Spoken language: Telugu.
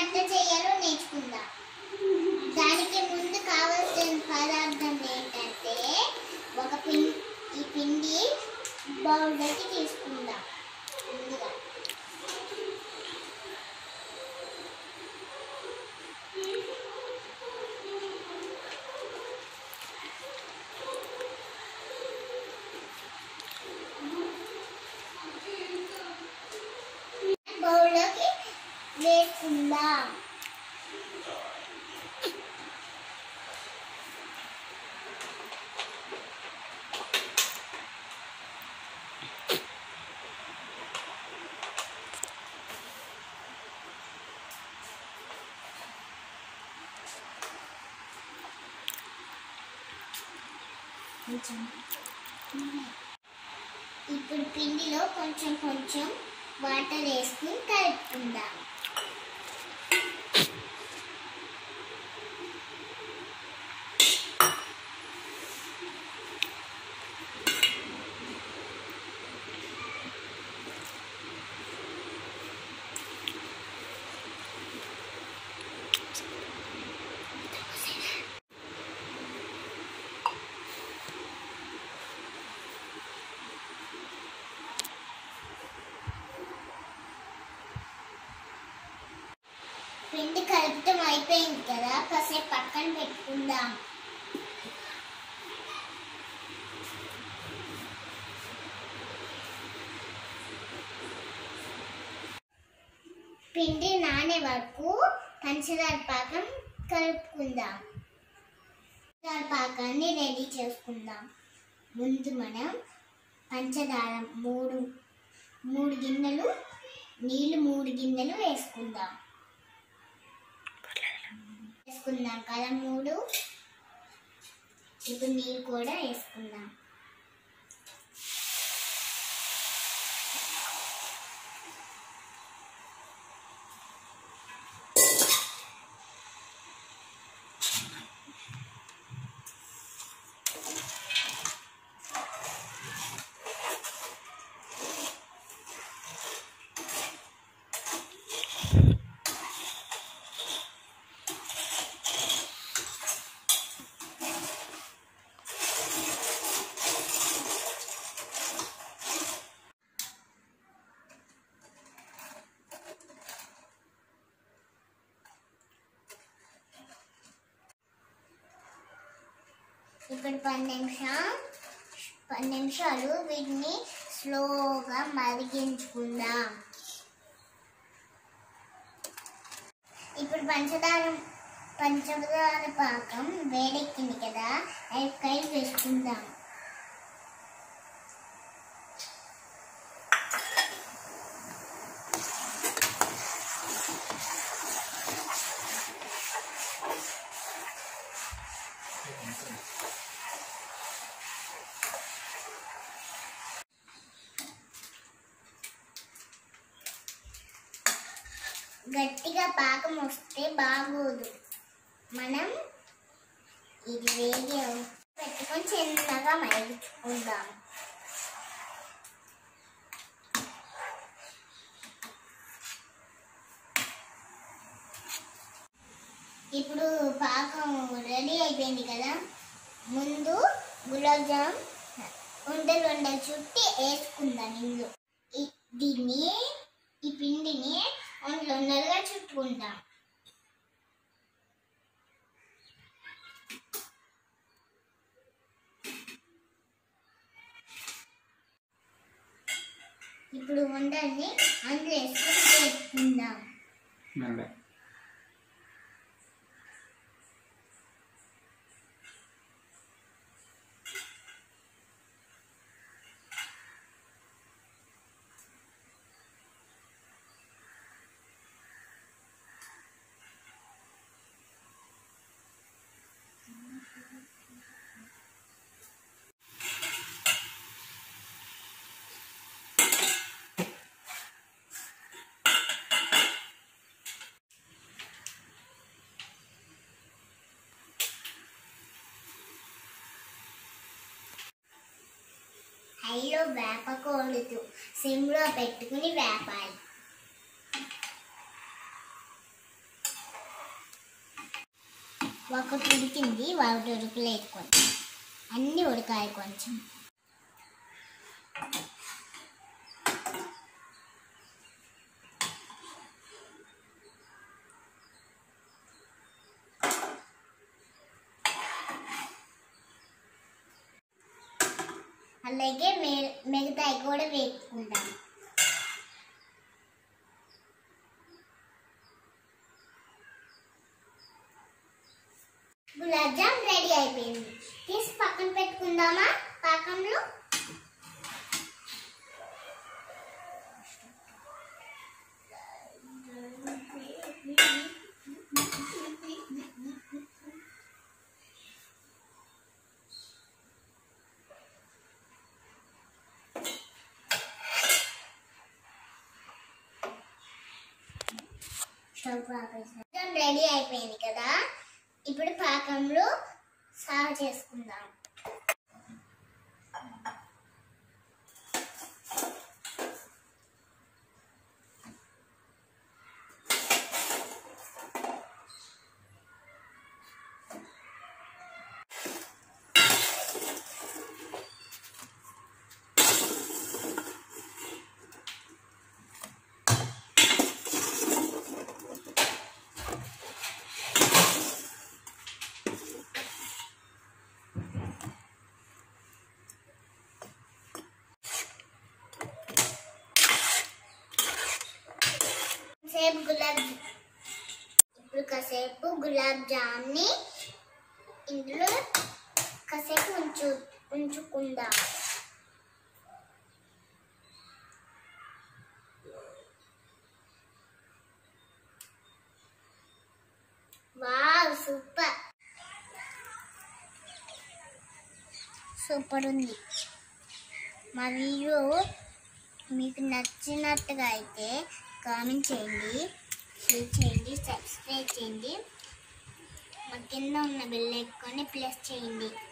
ఎట్లా చేయాలో నేర్చుకుందాం దానికి ముందు కావాల్సిన పదార్థం ఏంటంటే ఒక పిండి ఈ పిండి బౌల్లోకి తీసుకుందాం ముందుగా బౌల్లోకి వేసుకుందాం ఇప్పుడు పిండిలో కొంచెం కొంచెం వాటర్ వేసుకుని కలుపుకుందాం పిండి కలుపుతాం అయిపోయింది కదా కాసేపు పక్కన పెట్టుకుందాం పిండి నానే వరకు పంచదార పాకం కలుపుకుందాం పంచదార పాకాన్ని రెడీ చేసుకుందాం ముందు మనం పంచదార మూడు మూడు గిన్నెలు నీళ్ళు మూడు గిన్నెలు వేసుకుందాం వేసుకుందాం కదా మూడు ఇప్పుడు నీళ్ళు కూడా వేసుకుందాం ఇప్పుడు పది నిమిషం పది నిమిషాలు వీటిని స్లోగా మరిగించుకుందాం ఇప్పుడు పంచదార పంచదార పాకం వేడెక్కింది కదా అవి కై వేసుకుందాం గట్టిగా పాకం వస్తే బాగోదు మనం ఇది వేగి పెట్టుకొని చిన్నగా మరిగించుకుందాం ఇప్పుడు పాకం రెడీ అయిపోయింది కదా ముందు గులాబ్ జామ్ ఉండలు ఉండలు చుట్టి వేసుకుందాం ఇందులో ఈ- దీన్ని ఈ పిండిని ఉండలు ఉండలుగా చుట్టుకుంటాం ఇప్పుడు ఉండల్ని అందులో వేసుకొని వేసుకుందాం మెల్లగా హైలో వేపకూడదు సిమ్లో పెట్టుకుని వేపాలి ఒకటి ఉడికింది ఒకటి ఉడకలేదు కొంచెం అన్నీ ఉడకాలి కొంచెం అలాగే మి- మిగతాయి కూడా వేసుకుందాం గులాబ్ జామ్ రెడీ అయిపోయింది తీసి పక్కన పెట్టుకుందామా పాకంలో స్టవ్ ఆపేసాం రెడీ అయిపోయింది కదా ఇప్పుడు పాకంలో సర్వ్ చేసుకుందాం సేపు గులాబ్ ఇప్పుడు కాసేపు గులాబ్ జామ్ని ఇందులో కాసేపు ఉంచు ఉంచుకుందాం వావ్ సూపర్ సూపర్ ఉంది మా వీడియో మీకు నచ్చినట్టుగా అయితే కామెంట్ చేయండి షేర్ చేయండి సబ్స్క్రైబ్ చేయండి మా కింద ఉన్న బెల్ ఐకాన్ని ప్రెస్ చేయండి